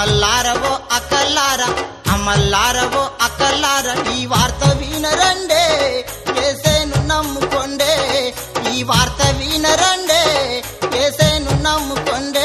అమ్మల్లారవో అక్కల్లారా అమ్మల్లారవో అక్కల్లారా ఈ వార్త వినరండే ఏసేను నమ్ముకొండే ఈ వార్త వినరండే ఏసేను నమ్ముకొండే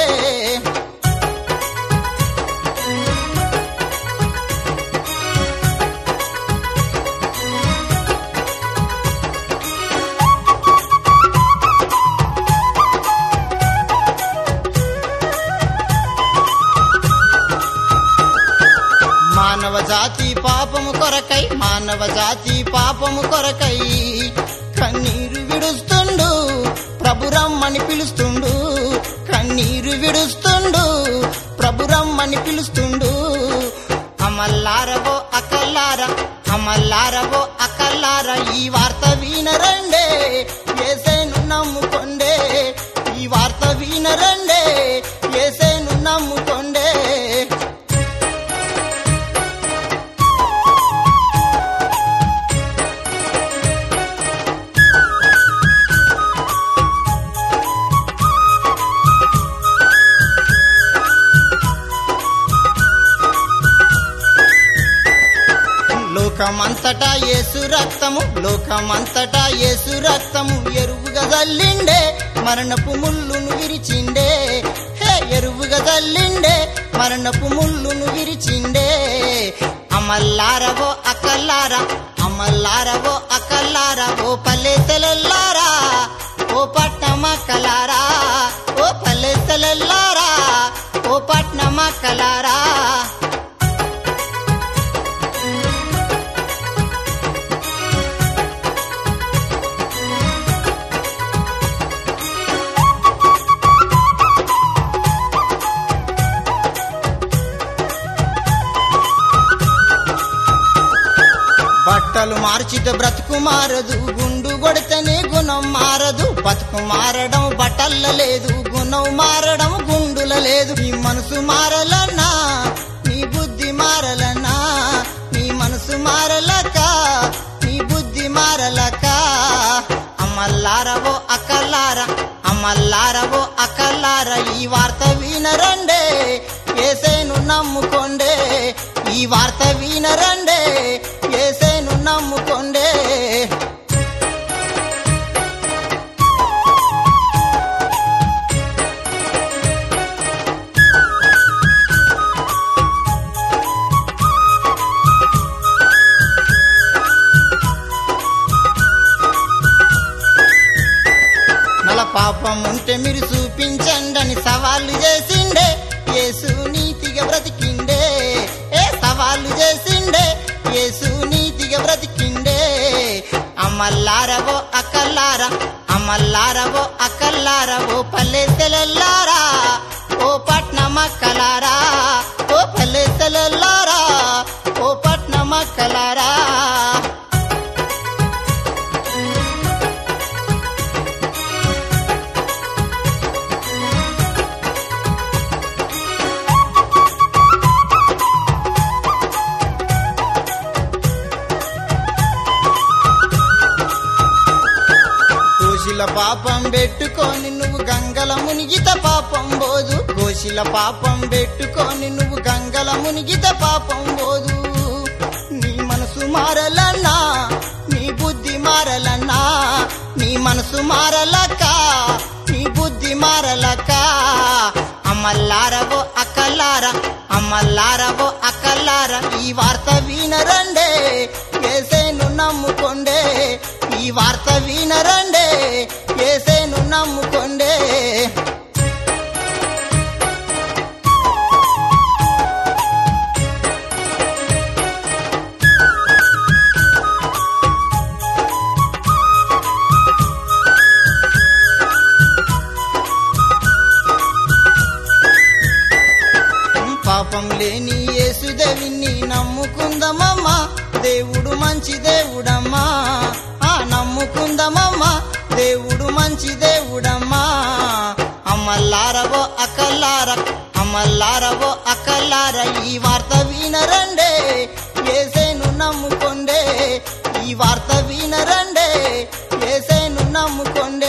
మానవ జాతి పాపము కొరకై మానవ జాతి పాపము కొరకై కన్నీరు విడుస్తుండు ప్రభురమ్మని పిలుస్తుండు కన్నీరు విడుస్తుండు ప్రభురమ్మని పిలుస్తుండు అమల్లారవో అకల్లార అమల్లారవో అకల్లార ఈ వార్త వినరండే ఏసేను నమ్ముకొండే ఈ వార్త వినరండే ఏసేను నమ్ముకొండే లోకమంతటా యేసు రక్తము లోకమంతటా యేసు రక్తము ఎరువుగా జల్లిండే మరణపు ముళ్ళును విరిచిండే హే ఎరువుగా జల్లిండే మరణపు ముళ్ళును విరిచిండే అమల్లారవో అకల్లారా అమల్లారవో అకల్లారా ఓ పల్లెసెలెల్లారా ఓ పట్నమక్కలారా ఓ పల్లెసెలెల్లారా ఓ పట్నమక్కలారా బట్టలు మార్చితే బ్రతుకు మారదు గుండు కొడితేనే గుణం మారదు బతుకు మారడం బట్టల్ల లేదు గుణం మారడం గుండుల లేదు నీ మనసు మారలన్నా నీ బుద్ధి మారలన్నా నీ మనసు మారలక నీ బుద్ధి మారలక అమ్మల్లారవో అక్కల్లారా అమ్మల్లారవో అక్కల్లారా ఈ వార్త వినరండే ఏసేను నమ్ముకోండే ఈ వార్త వినరండే ఏసేను నమ్ముకోండే నల పాపం ఉంటే మీరు చూపించండి అని సవాళ్ళు చేసిండే యేసు నీతిగా బ్రతికిండే ఏ సవాళ్ళు చేసిండే యేసు నీతిగా బ్రతికిండే అమ్మల్లారవో అక్కల్లారా అమ్మల్లారవో అక్కల్లారవో పల్లెసెలెల్లారా ఓ పట్నమక్కలారా ఓ పల్లెసెలెల్లారా ఓ పట్నమక్కలారా కోశిల పాపం పెట్టుకొని నువ్వు గంగల మునిగిత పాపం పోదు కోశిల పాపం పెట్టుకొని నువ్వు గంగల మునిగిత పాపం పోదు నీ మనసు మారలన్నా నీ బుద్ధి మారలన్నా నీ మనసు మారలక నీ బుద్ధి మారలక అమ్మల్లారవో అక్కల్లారా అమ్మల్లారవో అక్కల్లారా ఈ వార్త వినరండే ఏసేను నమ్ముకొండే ఈ వార్త వినరండే ఏసేను నమ్ముకొండే పాపం లేని యేసుదేవిని నమ్ముకుందమమ్మా దేవుడు మంచి దేవుడమ్మా ఆ నమ్ముకుందమమ్మా దేవుడు మంచి దేవుడమ్మా అమ్మల్లారవో అక్కల్లార అమ్మల్లారవో అక్కల్లార ఈ వార్త వినరండే ఏసేను నమ్ముకొండే ఈ వార్త వినరండే ఏసేను నమ్ముకొండే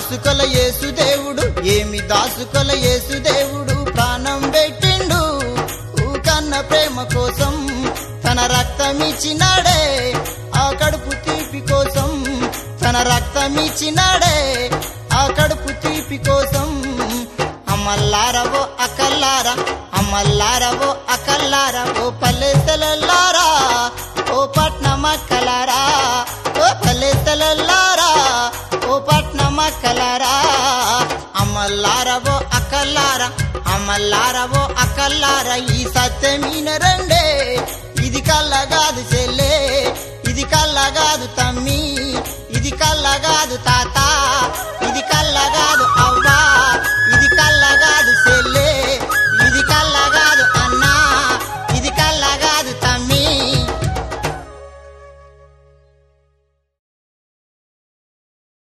దాసుకొల యేసు దేవుడు ఏమి దాసుకొల యేసు దేవుడు ప్రాణం పెట్టిండు ఊ కన్న ప్రేమ కోసం తన రక్తమిచ్చినాడే ఆ కడుపు తీపి కోసం తన రక్తమిచ్చినాడే ఆ కడుపు తీపి కోసం అమ్మల్లారవో అకల్లారా అమ్మల్లారవో అకల్లారా ఓ పల్లెతలల్లారా ఓ పట్నమక్కలారా ఓ పల్లెతలల్లారా ఓ పట్నమక్కలారా అమ్మల్లారవో అకల్లారా అమ్మల్లారవో అకల్లారా ఈ సత్యమీన రండే ఇది కళ్ళగాదు చెల్లే ఇది కళ్ళగాదు తమ్మి ఇది కళ్ళగాదు తాత